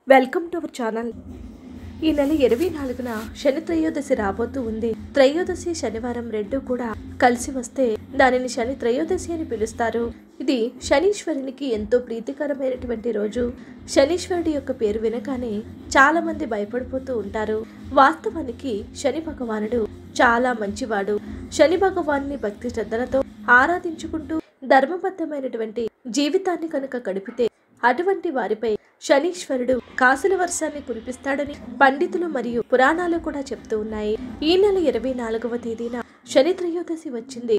welcome to our channel ఈ నెల ఇరవై నాలుగున శని త్రయోదశి రాబోతూ ఉంది త్రయోదశి శనివారం రెండు కూడా కలిసి వస్తే దానిని శని త్రయోదశి అని పిలుస్తారు ఇది శనీశ్వరునికి ఎంతో ప్రీతికరమైనటువంటి రోజు శనీశ్వరుడి యొక్క పేరు వినగానే చాలా మంది భయపడిపోతూ ఉంటారు వాస్తవానికి శని భగవానుడు చాలా మంచివాడు శని భగవాన్ని భక్తి శ్రద్ధలతో ఆరాధించుకుంటూ ధర్మబద్ధమైనటువంటి జీవితాన్ని కనుక గడిపితే అటువంటి వారిపై శనీశ్వరుడు కాసుల వర్షాన్ని కురిపిస్తాడని పండితులు మరియు పురాణాలు కూడా చెప్తూ ఉన్నాయి ఈ నెల ఇరవై నాలుగవ తేదీన శని త్రయోదశి వచ్చింది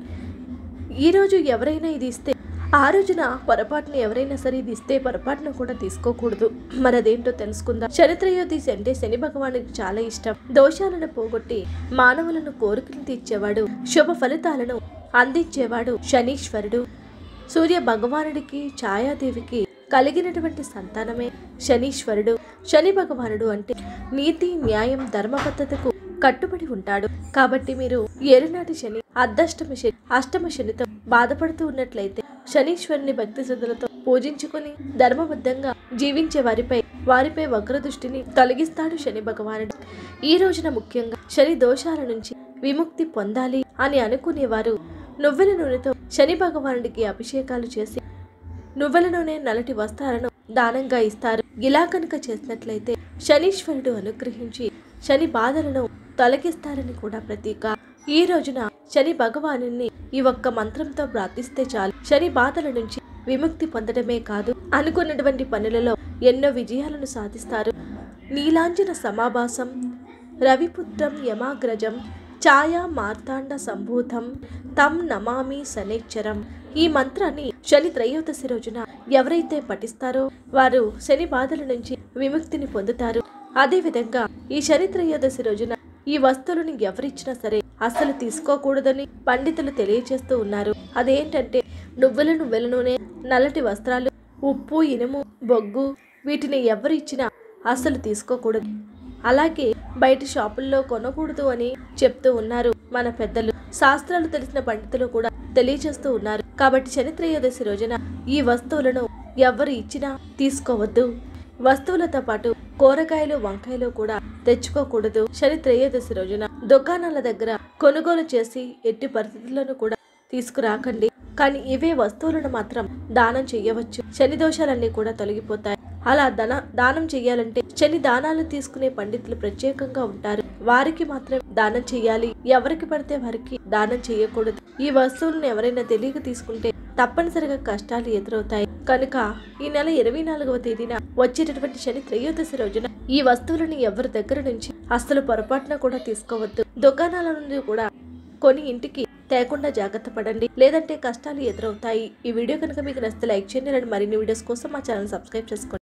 ఈ రోజు ఎవరైనా ఇది ఇస్తే ఆ రోజున పొరపాటున ఎవరైనా సరే ఇది ఇస్తే పొరపాటున కూడా తీసుకోకూడదు మరి అదేంటో తెలుసుకుందాం శని త్రయోదశి అంటే శని భగవానుడికి చాలా ఇష్టం దోషాలను పోగొట్టి మానవులను కోరికలు తీర్చేవాడు శుభ ఫలితాలను అందించేవాడు శనీశ్వరుడు సూర్య భగవానుడికి ఛాయాదేవికి కలిగినటువంటి సంతానమే శనీశ్వరుడు శని భగవానుడు అంటే నీతి న్యాయం ధర్మబద్ధతకు కట్టుబడి ఉంటాడు కాబట్టి మీరు ఏరునాటి శని అర్ధష్టమ శని అష్టమ శనితో బాధపడుతూ ఉన్నట్లయితే శనీశ్వరుని భక్తి శ్రద్ధలతో పూజించుకుని ధర్మబద్ధంగా జీవించే వారిపై వారిపై వక్రదృష్టిని తొలగిస్తాడు శని భగవానుడు ఈ రోజున ముఖ్యంగా శని దోషాల నుంచి విముక్తి పొందాలి అని అనుకునేవారు నువ్వుల నూనెతో శని భగవానుడికి అభిషేకాలు చేసి నువ్వుల నూనె నల్లటి వస్త్రాలను దానంగా ఇస్తారు ఇలా కనుక చేసినట్లయితే శనీశ్వరుడు అనుగ్రహించి శని బాధలను తొలగిస్తారని కూడా ప్రతీక ఈ రోజున శని భగవాను ఈ ఒక్క మంత్రంతో ప్రార్థిస్తే చాలు శని బాధల నుంచి విముక్తి పొందడమే కాదు అనుకున్నటువంటి పనులలో ఎన్నో విజయాలను సాధిస్తారు నీలాంజన సమాభాసం రవిపుత్రం యమాగ్రజం ఛాయా మార్తాండ సంభూతం తం నమామి శనేశ్వరం ఈ మంత్రాన్ని శని త్రయోదశి రోజున ఎవరైతే పఠిస్తారో వారు శని బాధల నుంచి విముక్తిని పొందుతారు అదేవిధంగా ఈ శని త్రయోదశి రోజున ఈ వస్తువులను ఎవరిచ్చినా సరే అస్సలు తీసుకోకూడదని పండితులు తెలియజేస్తూ ఉన్నారు అదేంటంటే నువ్వుల నువ్వుల నూనె నల్లటి వస్త్రాలు ఉప్పు ఇనుము బొగ్గు వీటిని ఎవరు ఇచ్చినా అస్సలు తీసుకోకూడదు అలాగే బయట షాపుల్లో కొనకూడదు అని చెప్తూ ఉన్నారు మన పెద్దలు శాస్త్రాలు తెలిసిన పండితులు కూడా తెలియజేస్తూ ఉన్నారు కాబట్టి శని త్రయోదశి రోజున ఈ వస్తువులను ఎవరు ఇచ్చినా తీసుకోవద్దు వస్తువులతో పాటు కూరగాయలు వంకాయలు కూడా తెచ్చుకోకూడదు శని త్రయోదశి రోజున దుకాణాల దగ్గర కొనుగోలు చేసి ఎట్టి పరిస్థితులను కూడా తీసుకురాకండి కానీ ఇవే వస్తువులను మాత్రం దానం చెయ్యవచ్చు శని దోషాలన్నీ కూడా తొలగిపోతాయి అలా ధన దానం చెయ్యాలంటే శని దానాలు తీసుకునే పండితులు ప్రత్యేకంగా ఉంటారు వారికి మాత్రం దానం చెయ్యాలి ఎవరికి పడితే వారికి దానం చేయకూడదు ఈ వస్తువులను ఎవరైనా తెలియక తీసుకుంటే తప్పనిసరిగా కష్టాలు ఎదురవుతాయి కనుక ఈ నెల ఇరవై నాలుగవ తేదీన వచ్చేటటువంటి శని త్రయోదశి రోజున ఈ వస్తువులను ఎవరి దగ్గర నుంచి అస్సలు పొరపాటున కూడా తీసుకోవద్దు దుకాణాల నుండి కూడా కొని ఇంటికి తేకుండా జాగ్రత్త పడండి లేదంటే కష్టాలు ఎదురవుతాయి ఈ వీడియో కనుక మీకు నచ్చితే లైక్ చేయండి ఇలాంటి మరిన్ని వీడియోస్ కోసం మా ఛానల్ సబ్స్క్రైబ్ చేసుకోండి